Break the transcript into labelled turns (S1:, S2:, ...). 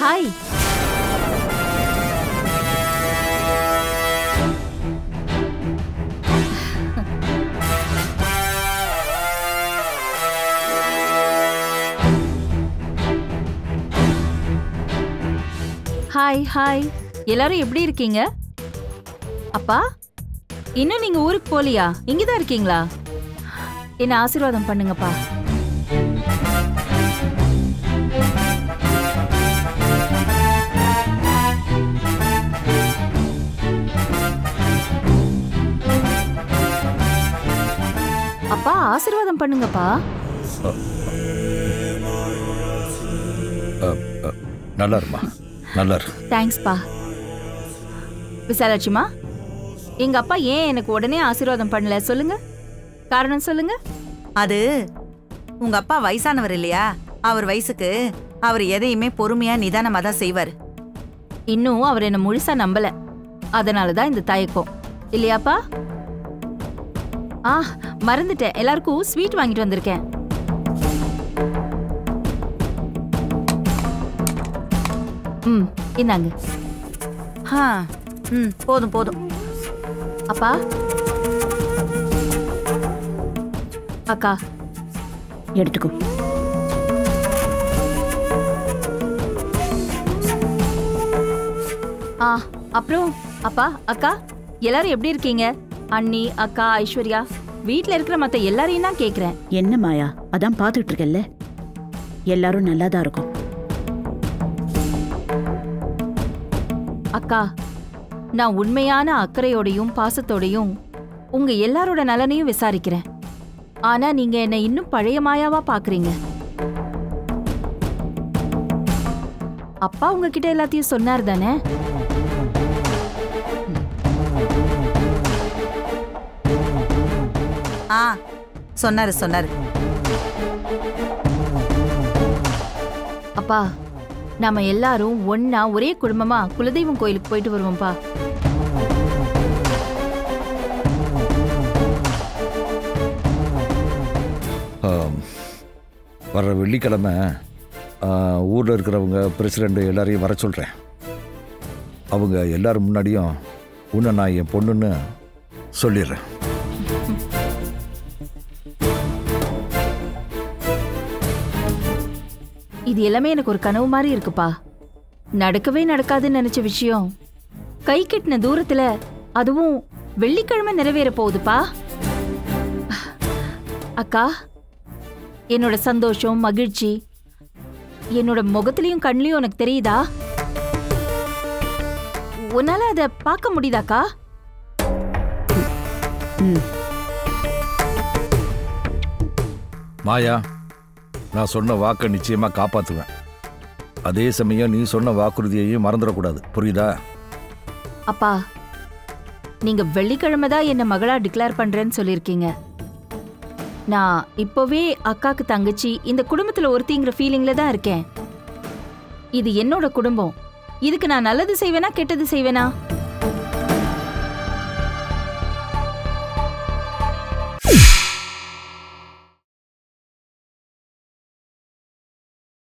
S1: hi hi hi எல்லாரும் எப்படி இருக்கீங்க அப்பா இன்னும் நீங்க ஊருக்கு போலியா இங்கதான் இருக்கீங்களா என்ன ஆசீர்வாதம் பண்ணுங்கப்பா அப்பா ஆசீர்வாதம் பண்ணுங்கப்பா
S2: அ, அ, நல்லா இருமா நல்லா இரு
S1: தேங்க்ஸ்ப்பா விசாலாட்சிமா எங்க அப்பா ஏன் எனக்கு உடனே ஆசீர்வாதம் பண்ணல சொல்லுங்க காரணம் சொல்லுங்க
S3: அது உங்க அப்பா வயசானவர் இல்லையா அவர் வயசுக்கு அவர் எதையுமே பொறுமையா நிதானமா தான் செய்வார்
S1: இன்னும் அவர் என்ன முழுசா நம்பல அதனால தான் இந்த தயக்கம் இல்லையாப்பா ஆ மறந்துட்டேன் எல்லாருக்கும் ஸ்வீட் வாங்கிட்டு வந்திருக்கேன் ம் இந்தாங்க
S3: ஹா ம் போதும் போதும்
S1: அப்பா அக்கா
S4: எடுத்துக்கோ
S1: ஆ அப்புறம் அப்பா அக்கா எல்லாரும் எப்படி இருக்கீங்க அண்ணி அக்கா ஐஸ்வர்யா வீட்ல இருக்கிற மத்த எல்லாரையும் தான் கேக்குறேன்
S4: என்ன மாயா அதான் பார்த்துட்டு இருக்கல்ல எல்லாரும் நல்லா தான் இருக்கும்
S1: அக்கா நான் உண்மையான அக்கறையோடையும் பாசத்தோடையும் உங்க எல்லாரோட நலனையும் விசாரிக்கிறேன் ஆனா நீங்க என்ன இன்னும் பழைய மாயாவா பாக்குறீங்க அப்பா உங்ககிட்ட எல்லாத்தையும் சொன்னார் தானே
S3: ஆ சொன்னாரு சொன்னாரு
S1: அப்பா நாம எல்லாரும் ஒண்ணா ஒரே குடும்பமா குலதெய்வம் கோயிலுக்கு போயிட்டு வருவோம்ப்பா
S2: ஆம், வர்ற வெள்ளிக்கிழமை ஊரில் இருக்கிறவங்க பிரசிடெண்ட் எல்லாரையும் வர சொல்கிறேன் அவங்க எல்லாரும் முன்னாடியும் உன்னை நான் என் பொண்ணுன்னு சொல்லிடுறேன்
S1: இது எல்லாமே எனக்கு ஒரு கனவு மாதிரி இருக்குப்பா நடக்கவே நடக்காதுன்னு நினைச்ச விஷயம் கை கெட்டின தூரத்துல அதுவும் வெள்ளிக்கிழமை நிறைவேற போகுதுப்பா அக்கா என்னோட சந்தோஷம் மகிழ்ச்சி என்னோட முகத்திலையும் கண்ணிலையும் உனக்கு தெரியுதா உன்னால அதை பார்க்க முடியுதாக்கா
S4: ம்
S2: மாயா நான் சொன்ன வாக்கை நிச்சயமாக காப்பாற்றுவேன் அதே சமயம் நீ சொன்ன வாக்குறுதியையும் மறந்துடக்கூடாது புரியுதா
S1: அப்பா நீங்க வெள்ளிக்கிழமை தான் என்ன மகளா டிக்ளேர் பண்றேன்னு சொல்லியிருக்கீங்க நான் இப்போவே அக்காக்கு தங்கச்சி இந்த குடும்பத்துல ஒருத்திங்கிற ஃபீலிங்ல தான் இருக்கேன் இது என்னோட குடும்பம் இதுக்கு நான் நல்லது செய்வேனா கெட்டது செய்வேனா